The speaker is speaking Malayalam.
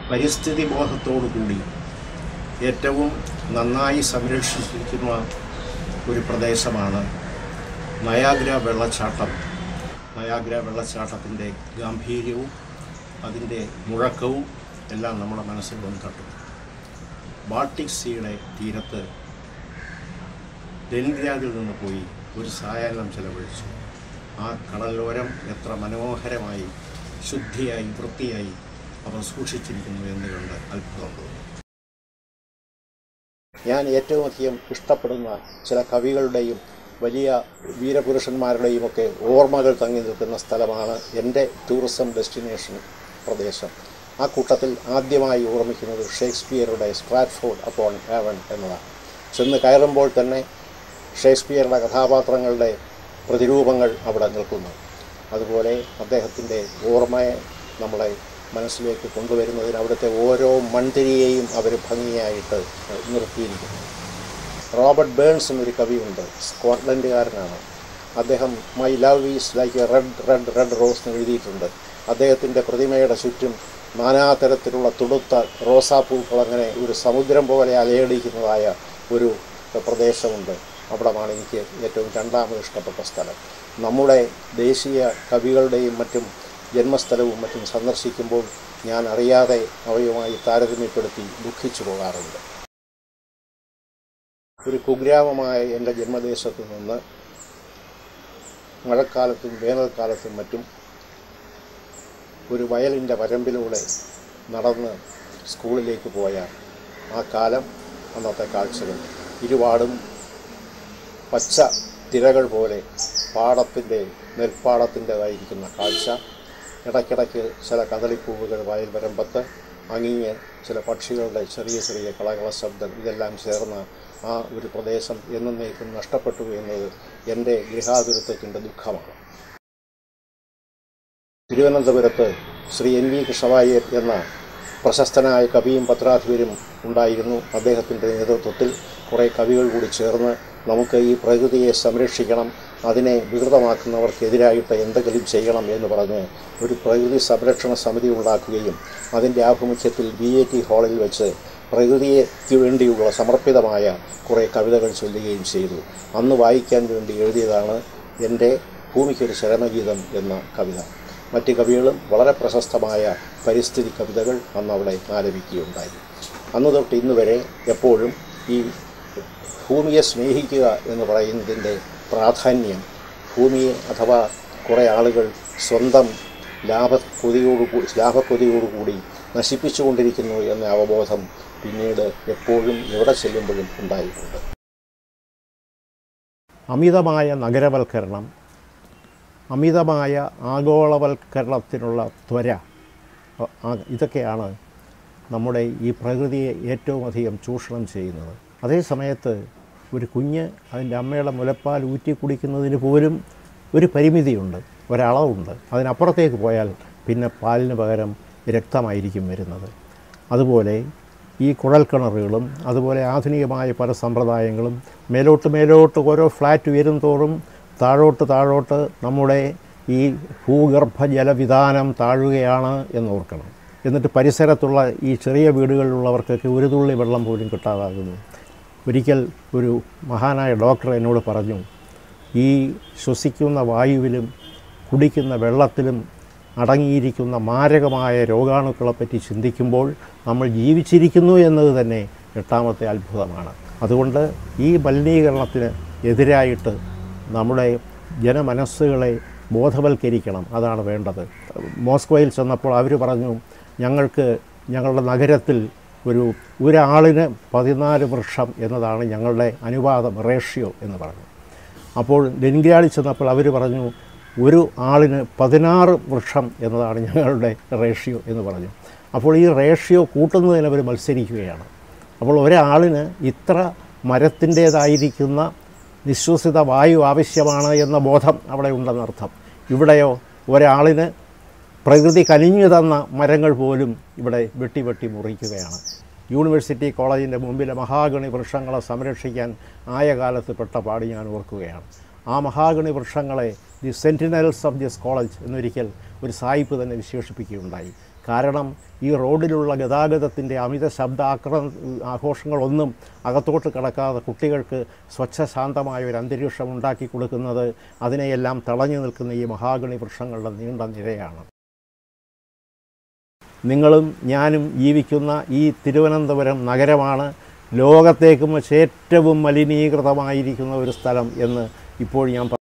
പരിസ്ഥിതി ബോധത്തോടു കൂടി ഏറ്റവും നന്നായി സംരക്ഷിച്ചിരിക്കുന്ന ഒരു പ്രദേശമാണ് നയാഗ്ര വെള്ളച്ചാട്ടം നയാഗ്ര വെള്ളച്ചാട്ടത്തിൻ്റെ ഗാംഭീര്യവും അതിൻ്റെ മുഴക്കവും എല്ലാം നമ്മുടെ മനസ്സിൽ വന്ന് തട്ടും ബാൾട്ടിക് സീയുടെ തീരത്ത് ലെനിൻഗ്രാദിൽ നിന്ന് പോയി ഒരു സായാഹ്നം ചെലവഴിച്ചു ആ കടലോരം എത്ര മനോഹരമായി ശുദ്ധിയായി വൃത്തിയായി അവർ സൂക്ഷിച്ചിരിക്കുന്നു എന്ന് കണ്ട് അത്ഭുതം തോന്നി ഞാൻ ഏറ്റവും അധികം ഇഷ്ടപ്പെടുന്ന ചില കവികളുടെയും വലിയ വീരപുരുഷന്മാരുടെയും ഒക്കെ ഓർമ്മകൾ തങ്ങി നിൽക്കുന്ന സ്ഥലമാണ് എൻ്റെ ടൂറിസം ഡെസ്റ്റിനേഷൻ പ്രദേശം ആ കൂട്ടത്തിൽ ആദ്യമായി ഓർമ്മിക്കുന്നത് ഷേക്സ്പിയറുടെ സ്ട്രാറ്റ്ഫോർഡ് അപ്പോൺ ഹേവൻ എന്നതാണ് ചെന്ന് കയറുമ്പോൾ തന്നെ ഷേക്സ്പിയറുടെ കഥാപാത്രങ്ങളുടെ പ്രതിരൂപങ്ങൾ അവിടെ നിൽക്കുന്നു അതുപോലെ അദ്ദേഹത്തിൻ്റെ ഓർമ്മയെ നമ്മളെ മനസ്സിലേക്ക് കൊണ്ടുവരുന്നതിന് അവിടുത്തെ ഓരോ മൺതിരിയെയും അവർ ഭംഗിയായിട്ട് നിർത്തിയിരിക്കുന്നു റോബർട്ട് ബേൺസ് എന്നൊരു കവിയുണ്ട് സ്കോട്ട്ലൻഡുകാരനാണ് അദ്ദേഹം my love is like a red red red rose എന്ന് എഴുതിയിട്ടുണ്ട് അദ്ദേഹത്തിൻ്റെ പ്രതിമയുടെ ചുറ്റും നാനാതരത്തിലുള്ള തുടുത്ത റോസാപ്പൂക്കൾ അങ്ങനെ ഒരു സമുദ്രം പോലെ അലയടിക്കുന്നതായ ഒരു പ്രദേശമുണ്ട് അവിടമാണ് എനിക്ക് ഏറ്റവും രണ്ടാമത് ഇഷ്ടപ്പെട്ട സ്ഥലം നമ്മുടെ ദേശീയ കവികളുടെയും മറ്റും ജന്മസ്ഥലവും മറ്റും സന്ദർശിക്കുമ്പോൾ ഞാൻ അറിയാതെ അവയുമായി താരതമ്യപ്പെടുത്തി ദുഃഖിച്ചു പോകാറുണ്ട് ഒരു കുഗ്രാമമായ എൻ്റെ ജന്മദേശത്ത് നിന്ന് മഴക്കാലത്തും വേനൽക്കാലത്തും മറ്റും ഒരു വയലിൻ്റെ വരമ്പിലൂടെ നടന്ന് സ്കൂളിലേക്ക് പോയ ആ കാലം അന്നത്തെ കാഴ്ചകൾ ഇരുപാടും പച്ച തിരകൾ പോലെ പാടത്തിൻ്റെ നെൽപ്പാടത്തിൻ്റെതായിരിക്കുന്ന കാഴ്ച ഇടയ്ക്കിടയ്ക്ക് ചില കദളിപ്പൂവുകൾ വയൽ വരമ്പത്ത് അങ്ങിങ്ങ് ചില പക്ഷികളുടെ ചെറിയ ചെറിയ കളകള ശബ്ദം ഇതെല്ലാം ചേർന്ന ആ ഒരു പ്രദേശം എന്നേക്കും നഷ്ടപ്പെട്ടു എന്നത് എൻ്റെ ഗൃഹാതുരത്വത്തിൻ്റെ ദുഃഖമാണ് തിരുവനന്തപുരത്ത് ശ്രീ എൻ വി കൃഷ്ണവാര്യർ എന്ന പ്രശസ്തനായ കവിയും പത്രാധിപരും ഉണ്ടായിരുന്നു അദ്ദേഹത്തിൻ്റെ നേതൃത്വത്തിൽ കുറേ കവികൾ കൂടി ചേർന്ന് നമുക്ക് ഈ പ്രകൃതിയെ സംരക്ഷിക്കണം അതിനെ വികൃതമാക്കുന്നവർക്കെതിരായിട്ട് എന്തെങ്കിലും ചെയ്യണം എന്ന് പറഞ്ഞ് ഒരു പ്രകൃതി സംരക്ഷണ സമിതി ഉണ്ടാക്കുകയും അതിൻ്റെ ആഭിമുഖ്യത്തിൽ ബി എ ടി ഹാളിൽ വെച്ച് പ്രകൃതിക്ക് വേണ്ടിയുള്ള സമർപ്പിതമായ കുറേ കവിതകൾ ചൊല്ലുകയും ചെയ്തു അന്ന് വായിക്കാൻ വേണ്ടി എഴുതിയതാണ് എൻ്റെ ഭൂമിക്കൊരു ശരണഗീതം എന്ന കവിത മറ്റ് കവികളും വളരെ പ്രശസ്തമായ പരിസ്ഥിതി കവിതകൾ അന്ന് അവിടെ ആലപിക്കുകയുണ്ടായി അന്ന് തൊട്ട് ഇന്ന് വരെ എപ്പോഴും ഈ ഭൂമിയെ സ്നേഹിക്കുക എന്ന് പറയുന്നതിൻ്റെ പ്രാധാന്യം ഭൂമിയെ അഥവാ കുറേ ആളുകൾ സ്വന്തം ലാഭക്കൊതിയോടു ലാഭക്കൊതിയോടുകൂടി നശിപ്പിച്ചുകൊണ്ടിരിക്കുന്നു എന്ന അവബോധം പിന്നീട് എപ്പോഴും എവിടെ ചെല്ലുമ്പോഴും ഉണ്ടായിട്ടുണ്ട് അമിതമായ നഗരവൽക്കരണം അമിതമായ ആഗോളവൽക്കരണത്തിനുള്ള ത്വര അ- ആ- ഇതൊക്കെയാണ് നമ്മുടെ ഈ പ്രകൃതിയെ ഏറ്റവും അധികം ചൂഷണം ചെയ്യുന്നത് അതേ സമയത്ത് ഒരു കുഞ്ഞ് അതിൻ്റെ അമ്മയുടെ മുലപ്പാൽ ഊറ്റി കുടിക്കുന്നതിന് പോലും ഒരു പരിമിതിയുണ്ട് ഒരളവുണ്ട് അതിനപ്പുറത്തേക്ക് പോയാൽ പിന്നെ പാലിന് പകരം രക്തമായിരിക്കും വരുന്നത് അതുപോലെ ഈ കുഴൽക്കിണറുകളും അതുപോലെ ആധുനികമായ പല സമ്പ്രദായങ്ങളും മേലോട്ട് മേലോട്ട് ഓരോ ഫ്ലാറ്റ് ഉയരും തോറും താഴോട്ട് താഴോട്ട് നമ്മുടെ ഈ ഭൂഗർഭ ജലവിധാനം താഴുകയാണ് എന്ന് ഓർക്കണം എന്നിട്ട് പരിസരത്തുള്ള ഈ ചെറിയ വീടുകളിലുള്ളവർക്കൊക്കെ ഒരു തുള്ളി വെള്ളം പോലും കിട്ടാതാകുന്നു ഒരിക്കൽ ഒരു മഹാനായ ഡോക്ടർ എന്നോട് പറഞ്ഞു ഈ ശ്വസിക്കുന്ന വായുവിലും കുടിക്കുന്ന വെള്ളത്തിലും അടങ്ങിയിരിക്കുന്ന മാരകമായ രോഗാണുക്കളെപ്പറ്റി ചിന്തിക്കുമ്പോൾ നമ്മൾ ജീവിച്ചിരിക്കുന്നു എന്നത് തന്നെ എട്ടാമത്തെ അത്ഭുതമാണ് അതുകൊണ്ട് ഈ മലിനീകരണത്തിന് എതിരായിട്ട് നമ്മുടെ ജനമനസ്സുകളെ ബോധവൽക്കരിക്കണം അതാണ് വേണ്ടത് മോസ്കോയിൽ ചെന്നപ്പോൾ അവർ പറഞ്ഞു ഞങ്ങൾക്ക് ഞങ്ങളുടെ നഗരത്തിൽ ഒരു ഒരാളിന് പതിനാല് വൃക്ഷം എന്നതാണ് ഞങ്ങളുടെ അനുപാതം റേഷ്യോ എന്ന് പറഞ്ഞു അപ്പോൾ ലെനിൻഗ്രാഡിൽ ചെന്നപ്പോൾ അവർ പറഞ്ഞു ഒരു ആളിന് പതിനാറ് വൃക്ഷം എന്നതാണ് ഞങ്ങളുടെ റേഷ്യോ എന്ന് പറഞ്ഞു അപ്പോൾ ഈ റേഷ്യോ കൂട്ടുന്നതിന് അവർ മത്സരിക്കുകയാണ് അപ്പോൾ ഒരാളിന് ഇത്ര മരത്തിൻ്റേതായിരിക്കുന്ന നിശ്വസിത വായു ആവശ്യമാണ് എന്ന ബോധം അവിടെ ഉണ്ടെന്നർത്ഥം ഇവിടെയോ ഒരാളിന് പ്രകൃതി കനിഞ്ഞു തന്ന മരങ്ങൾ പോലും ഇവിടെ വെട്ടി വെട്ടി മുറിക്കുകയാണ് യൂണിവേഴ്സിറ്റി കോളേജിൻ്റെ മുമ്പിലെ മഹാഗണി വൃക്ഷങ്ങളെ സംരക്ഷിക്കാൻ ആയ കാലത്ത് പെട്ട പാടി ഞാൻ ഓർക്കുകയാണ് ആ മഹാഗണി വൃക്ഷങ്ങളെ the sentinels of this college എന്നൊരിക്കൽ ഒരു സായിപ്പ് തന്നെ വിശേഷിപ്പിക്കുകയുണ്ടായി കാരണം ഈ റോഡിലുള്ള ഗതാഗതത്തിൻ്റെ അമിത ശബ്ദ ആക്രമ ആഘോഷങ്ങളൊന്നും അകത്തോട്ട് കടക്കാതെ കുട്ടികൾക്ക് സ്വച്ഛശാന്തമായ ഒരു അന്തരീക്ഷം ഉണ്ടാക്കി കൊടുക്കുന്നത് അതിനെയെല്ലാം തടഞ്ഞു നിൽക്കുന്ന ഈ മഹാഗണി വൃക്ഷങ്ങളുടെ നീണ്ട നിരയാണ് നിങ്ങളും ഞാനും ജീവിക്കുന്ന ഈ തിരുവനന്തപുരം നഗരമാണ് ലോകത്തേക്കും വെച്ച് ഏറ്റവും മലിനീകൃതമായിരിക്കുന്ന ഒരു സ്ഥലം എന്ന് ഇപ്പോൾ ഞാൻ